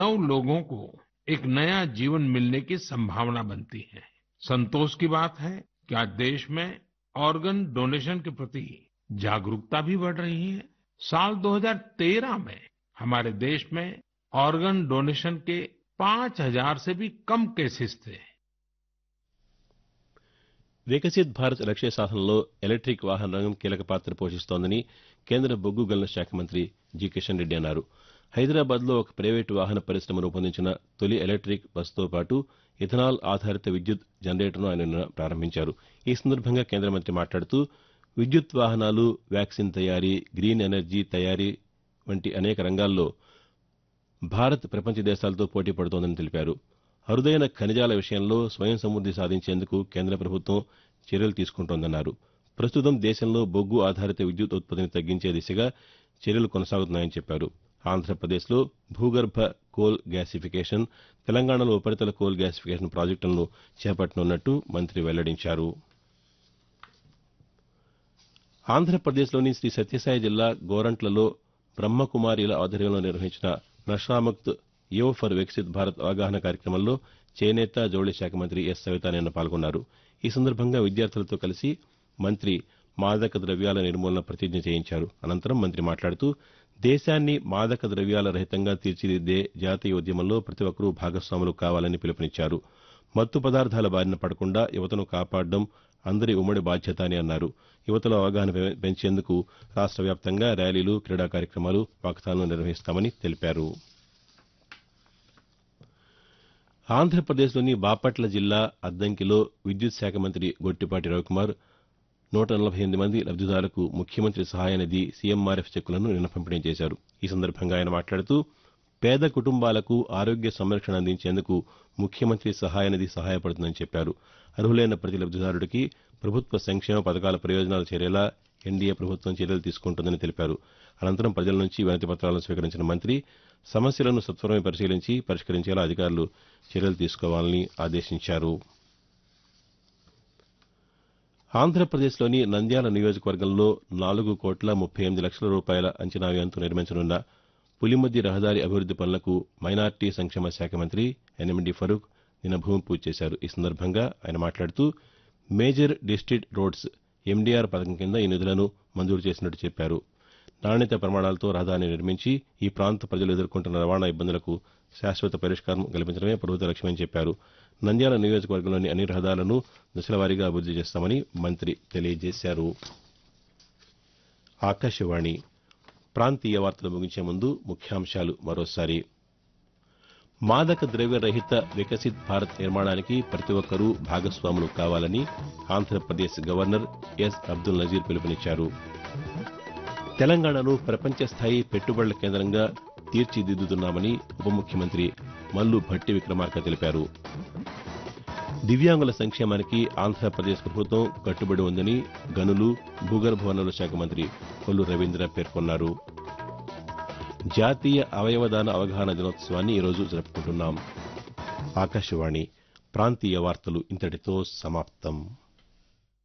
नौ लोगों को एक नया जीवन मिलने की संभावना बनती है संतोष की बात है कि आज देश में ऑर्गन डोनेशन के प्रति जागरूकता भी बढ़ रही है साल 2013 में हमारे देश में ऑर्गन डोनेशन के 5000 से भी कम केसेस थे వికసిత్ భారత్ లక్ష్య సాధనలో ఎలక్టిక్ వాహన రంగం కీలక పాత్ర పోషిస్తోందని కేంద్ర బొగ్గు గనుల శాఖ మంత్రి జి కిషన్ రెడ్డి అన్నారు హైదరాబాద్లో ఒక ప్రైవేటు వాహన పరిశ్రమ రూపొందించిన తొలి ఎలక్టిక్ బస్సుతో పాటు ఇథనాల్ ఆధారిత విద్యుత్ జనరేటర్ను ఆయన నిన్న ప్రారంభించారు ఈ సందర్భంగా కేంద్ర మంత్రి మాట్లాడుతూ విద్యుత్ వాహనాలు వ్యాక్సిన్ తయారీ గ్రీన్ ఎనర్జీ తయారీ వంటి అనేక రంగాల్లో భారత్ ప్రపంచ దేశాలతో పోటీ పడుతోందని తెలిపారు అరుదైన ఖనిజాల విషయంలో స్వయం సమృద్ది సాధించేందుకు కేంద్ర ప్రభుత్వం చర్యలు తీసుకుంటోందన్నారు ప్రస్తుతం దేశంలో బొగ్గు ఆధారిత విద్యుత్ ఉత్పత్తిని తగ్గించే దిశగా చర్యలు కొనసాగుతున్నాయని చెప్పారు ఆంధ్రప్రదేశ్లో భూగర్భ కోల్ గ్యాసిఫికేషన్ తెలంగాణలో ఉపరితల కోల్ గ్యాసిఫికేషన్ ప్రాజెక్టులను చేపట్టనున్నట్టు మంత్రి వెల్లడించారు ఆంధ్రప్రదేశ్లోని శ్రీ సత్యసాయి జిల్లా గోరంట్లలో బ్రహ్మకుమారిల ఆధ్వర్యంలో నిర్వహించిన నషాముక్త్ యువ ఫర్ వికసిత్ భారత్ అవగాహన కార్యక్రమంలో చేనేత జౌళి శాఖ మంత్రి ఎస్ సవిత నిన్న పాల్గొన్నారు ఈ సందర్భంగా విద్యార్థులతో కలిసి మంత్రి మాదక ద్రవ్యాల నిర్మూలన ప్రతిజ్ఞ చేయించారు అనంతరం మంత్రి మాట్లాడుతూ దేశాన్ని మాదక ద్రవ్యాల రహితంగా తీర్చిదిద్దే జాతీయ ఉద్యమంలో ప్రతి ఒక్కరూ భాగస్వాములు కావాలని పిలుపునిచ్చారు మత్తు పదార్థాల బారిన పడకుండా యువతను కాపాడడం అందరి ఉమ్మడి బాధ్యత అని అన్నారు యువతలో అవగాహన పె- పెంచేందుకు రాష్ట్ర వ్యాప్తంగా ర్యాలీలు క్రీడా కార్యక్రమాలు వాకథాన్లు నిర్వహిస్తామని తెలిపారు ఆంధ్రప్రదేశ్లోని బాపట్ల జిల్లా అద్దంకిలో విద్యుత్ శాఖ మంత్రి గొట్టిపాటి రవికుమార్ నూట నలభై ఎనిమిది మంది లబ్దిదారులకు ముఖ్యమంత్రి సహాయ నిధి సీఎంఆర్ఎఫ్ చెక్కులను నిన్న పంపిణీ చేశారు ఈ సందర్భంగా ఆయన మాట్లాడుతూ పేద కుటుంబాలకు ఆరోగ్య సంరక్షణ అందించేందుకు ముఖ్యమంత్రి సహాయ నిధి సహాయపడుతుందని చెప్పారు అర్హులైన ప్రతి లబ్దిదారుడికి ప్రభుత్వ సంక్షేమ పథకాల ప్రయోజనాలు చేరేలా ఎన్డీఏ ప్రభుత్వం చర్యలు తీసుకుంటుందని తెలిపారు అనంతరం ప్రజల నుంచి వినతి పత్రాలను స్వీకరించిన మంత్రి సమస్యలను సత్వరమే పరిశీలించి పరిష్కరించేలా అధికారులు చర్యలు తీసుకోవాలని ఆదేశించారు ఆంధ్రప్రదేశ్లోని నంద్యాల నియోజకవర్గంలో నాలుగు కోట్ల ముప్పై ఎనిమిది లక్షల రూపాయల అంచనా వ్యయంతో నిర్మించనున్న పులిమద్ది రహదారి అభివృద్ది పనులకు మైనార్టీ సంక్షేమ శాఖ మంత్రి ఎన్ఎండి ఫరూక్ నిన్న భూమి పూజ చేశారు ఈ సందర్భంగా ఆయన మాట్లాడుతూ మేజర్ డిస్టిట్ రోడ్స్ ఎండీఆర్ పథకం కింద ఈ నిధులను మంజూరు చేసినట్టు చెప్పారు నాణ్యత ప్రమాణాలతో రహదారిని నిర్మించి ఈ ప్రాంత ప్రజలు ఎదుర్కొంటున్న రవాణా ఇబ్బందులకు శాశ్వత పరిష్కారం కల్పించడమే ప్రభుత్వ లక్ష్యమని చెప్పారు నంద్యాల నియోజకవర్గంలోని అన్ని రహదారులను దశలవారీగా అభివృద్ది చేస్తామని మంత్రి తెలియజేశారు ఆకాశవాణి ప్రాంతీయ వార్తలు ముగించే ముందు ముఖ్యాంశాలు మరోసారి మాదక ద్రవ్య రహిత వికసిత్ భారత్ నిర్మాణానికి ప్రతి ఒక్కరూ భాగస్వాములు కావాలని ఆంధ్రప్రదేశ్ గవర్నర్ ఎస్ అబ్దుల్ నజీర్ పిలుపునిచ్చారు తెలంగాణను ప్రపంచ స్థాయి పెట్టుబడుల కేంద్రంగా తీర్చిదిద్దుతున్నామని ఉప ముఖ్యమంత్రి మల్లు భట్టి విక్రమార్క తెలిపారు దివ్యాంగుల సంక్షేమానికి ఆంధ్రప్రదేశ్ ప్రభుత్వం కట్టుబడి ఉందని గనులు భూగర్భ వనరుల శాఖ మంత్రి కొల్లు రవీంద్ర పేర్కొన్నారు జాతీయ అవయవదాన అవగాహన దినోత్సవాన్ని ఈరోజు జరుపుకుంటున్నాం ఆకాశవాణి ప్రాంతీయ వార్తలు ఇంతటితో సమాప్తం